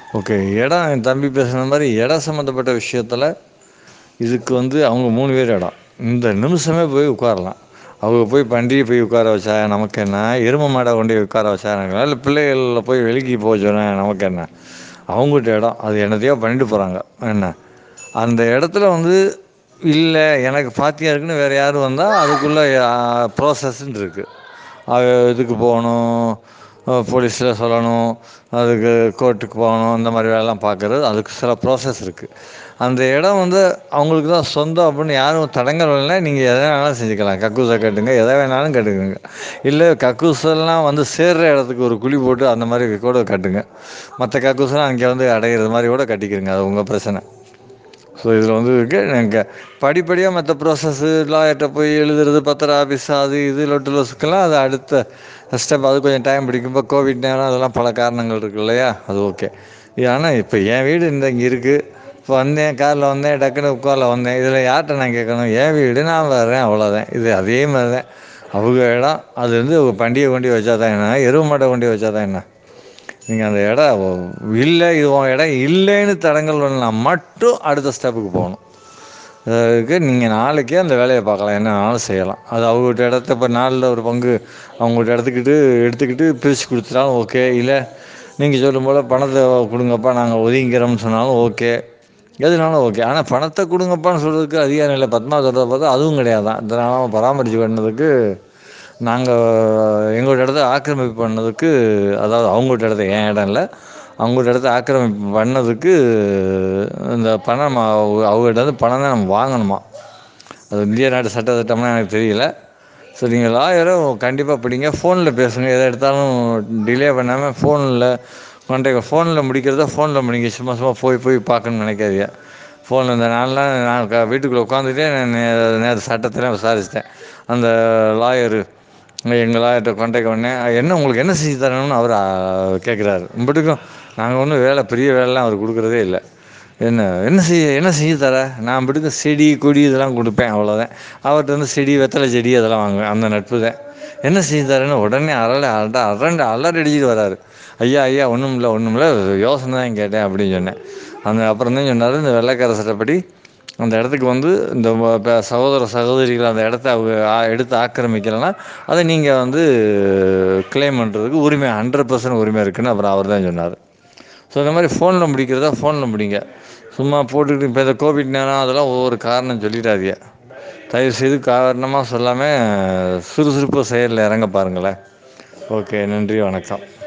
okay இடம் என் தம்பி பேசுன மாதிரி இடம் சம்மந்தப்பட்ட விஷயத்துல இதுக்கு வந்து அவங்க மூணு பேர் இடம் இந்த நிமிஷமே போய் உட்காரலாம் அவங்க போய் பண்டிகை போய் உட்கார வச்சா நமக்கு என்ன எருமை மாடை கொண்டு போய் உட்கார வச்சா எனக்கு இல்லை பிள்ளைகள போய் வெளிக்கு போக சொன்னா நமக்கு என்ன அவங்ககிட்ட இடம் அது என்னத்தையோ பண்ணிட்டு போகிறாங்க என்ன அந்த இடத்துல வந்து இல்லை எனக்கு பாத்தியா இருக்குன்னு வேறு யாரும் வந்தால் அதுக்குள்ளே ப்ராசஸ்ன்னு இருக்குது அது இதுக்கு போகணும் போலீஸில் சொல்லணும் அதுக்கு கோர்ட்டுக்கு போகணும் இந்த மாதிரி வேலைலாம் பார்க்குறது அதுக்கு சில ப்ராசஸ் இருக்குது அந்த இடம் வந்து அவங்களுக்கு தான் சொந்தம் அப்படின்னு யாரும் தடங்கல் இல்லைனா நீங்கள் எதை வேணாலும் செஞ்சுக்கலாம் கக்கூஸை கட்டுங்க எதை வேணாலும் கட்டுங்க இல்லை கக்கூஸெல்லாம் வந்து சேர்ற இடத்துக்கு ஒரு குழி போட்டு அந்த மாதிரி கூட கட்டுங்க மற்ற கக்கூஸெல்லாம் அங்கே வந்து அடையிறது மாதிரி கூட கட்டிக்கிறங்க அது உங்கள் பிரச்சனை ஸோ இதில் வந்து இருக்கு நீங்கள் படிப்படியாக மற்ற ப்ராசஸ்ஸு லாயர்கிட்ட போய் எழுதுறது பத்திர ஆஃபீஸ் அது இது லொட்டு லொசுக்கெல்லாம் அது அடுத்த ஸ்டெப் அது கொஞ்சம் டைம் பிடிக்கும் இப்போ கோவிட் நேரம் அதெல்லாம் பல காரணங்கள் இருக்குது இல்லையா அது ஓகே ஆனால் இப்போ என் வீடு இந்த இங்கே இருக்குது இப்போ வந்தேன் காரில் வந்தேன் டக்குன்னு உட்காரில் வந்தேன் இதில் யார்கிட்ட நான் கேட்கணும் என் வீடு நான் வர்றேன் அவ்வளோதான் இது அதே மாதிரி தான் அவங்க இடம் அது வந்து பண்டிகை கொண்டு வச்சா தான் என்ன எருவு மாட்டை கொண்டு வச்சா தான் என்ன நீங்கள் அந்த இடம் இல்லை இது உன் இடம் இல்லைன்னு தடங்கல் பண்ணலாம் மட்டும் அடுத்த ஸ்டெப்புக்கு போகணும் அதுக்கு நீங்கள் நாளைக்கே அந்த வேலையை பார்க்கலாம் என்ன வேணாலும் செய்யலாம் அது அவங்ககிட்ட இடத்த இப்போ நாலில் ஒரு பங்கு அவங்ககிட்ட இடத்துக்கிட்டு எடுத்துக்கிட்டு பிரித்து கொடுத்துட்டாலும் ஓகே இல்லை நீங்கள் சொல்லும் போல் பணத்தை கொடுங்கப்பா நாங்கள் ஒதுங்கிக்கிறோம்னு சொன்னாலும் ஓகே எதுனாலும் ஓகே ஆனால் பணத்தை கொடுங்கப்பான்னு சொல்கிறதுக்கு அதிகாரம் இல்லை பத்மா சொல்கிறத பார்த்தா அதுவும் கிடையாது தான் இதனால் பராமரித்து பண்ணதுக்கு நாங்கள் எங்களோட இடத்த ஆக்கிரமிப்பு பண்ணதுக்கு அதாவது அவங்கள்ட்ட இடத்த என் இடம் இல்லை அவங்கள்ட்ட இடத்த ஆக்கிரமிப்பு பண்ணதுக்கு இந்த பணம் அவங்ககிட்ட வந்து பணம் தான் நம்ம வாங்கணுமா அது இந்திய நாட்டு சட்ட திட்டம்னா எனக்கு தெரியல ஸோ நீங்கள் லாயரும் கண்டிப்பாக படிங்க ஃபோனில் பேசுங்க எதை எடுத்தாலும் டிலே பண்ணாமல் ஃபோனில் கான்டாக்ட் ஃபோனில் முடிக்கிறத ஃபோனில் முடிங்க சும்மா சும்மா போய் போய் பார்க்கணுன்னு நினைக்காதீங்க ஃபோனில் இந்த நாள்லாம் நான் க வீட்டுக்குள்ளே உட்காந்துட்டே நான் நேற்று சட்டத்தெல்லாம் விசாரிச்சிட்டேன் அந்த லாயரு எங்கள் லாயர்கிட்ட கான்டாக்ட் பண்ணேன் என்ன உங்களுக்கு என்ன செஞ்சு தரணும்னு அவர் கேட்குறாரு உங்கள்கிட்டும் நாங்கள் ஒன்றும் வேலை பெரிய வேலைலாம் அவர் கொடுக்குறதே இல்லை என்ன என்ன செய்ய என்ன செஞ்சு தர நான் பாட்டுக்கு செடி கொடி இதெல்லாம் கொடுப்பேன் அவ்வளோதான் அவர்கிட்ட வந்து செடி வெத்தலை செடி அதெல்லாம் வாங்குவேன் அந்த நட்பு தான் என்ன செஞ்சு தரேன்னு உடனே அரளை அட அரண்டு அலறி அடிச்சுட்டு வராரு ஐயா ஐயா ஒன்றும் இல்லை ஒன்றும் இல்லை யோசனை தான் கேட்டேன் அப்படின்னு சொன்னேன் அந்த அப்புறம் தான் சொன்னார் இந்த வெள்ளைக்கார சட்டப்படி அந்த இடத்துக்கு வந்து இந்த இப்போ சகோதர சகோதரிகள் அந்த இடத்த அவங்க எடுத்து ஆக்கிரமிக்கலைன்னா அதை நீங்கள் வந்து கிளைம் பண்ணுறதுக்கு உரிமை ஹண்ட்ரட் பர்சன்ட் உரிமை இருக்குன்னு அப்புறம் அவர் தான் சொன்னார் ஸோ இந்த மாதிரி ஃபோனில் முடிக்கிறதா ஃபோனில் முடிங்க சும்மா போட்டுக்கிட்டு இப்போ இந்த கோவிட் நேரம் அதெல்லாம் ஒவ்வொரு காரணம் சொல்லிடாதீங்க தயவுசெய்து காரணமாக சொல்லாமல் சுறுசுறுப்பு செயலில் இறங்க பாருங்களேன் ஓகே நன்றி வணக்கம்